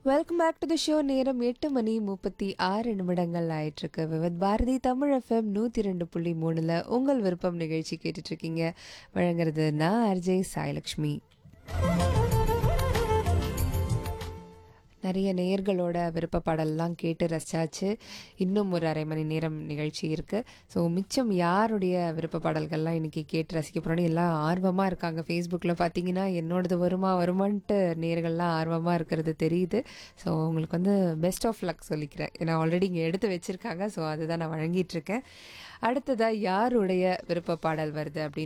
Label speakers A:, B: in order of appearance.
A: welcome back to the show நேரம் எட்டு மணி முப்பத்தி ஆறு நிமிடங்கள் ஆயிட்டிருக்கு விவத் பாரதி தமிழ் எஃப்எம் நூற்றி ரெண்டு புள்ளி மூணில் உங்கள் விருப்பம் நிகழ்ச்சி கேட்டுட்ருக்கீங்க வழங்குறது நான் அர்ஜய் சாய்லக்ஷ்மி நிறைய நேயர்களோட விருப்ப பாடல்லாம் கேட்டு ரசிச்சாச்சு இன்னும் ஒரு அரை மணி நேரம் நிகழ்ச்சி இருக்குது ஸோ மிச்சம் யாருடைய விருப்ப பாடல்கள்லாம் இன்றைக்கி கேட்டு ரசிக்க போகிறோன்னு எல்லாம் ஆர்வமாக இருக்காங்க ஃபேஸ்புக்கில் பார்த்தீங்கன்னா என்னோடது வருமா வருமான்ட்டு நேர்கள்லாம் ஆர்வமாக இருக்கிறது தெரியுது ஸோ உங்களுக்கு வந்து பெஸ்ட் ஆஃப் லக் சொல்லிக்கிறேன் ஏன்னா ஆல்ரெடி இங்கே எடுத்து வச்சுருக்காங்க ஸோ அதுதான் நான் வழங்கிட்டு இருக்கேன் அடுத்ததாக யாருடைய விருப்ப பாடல் வருது அப்படின்னு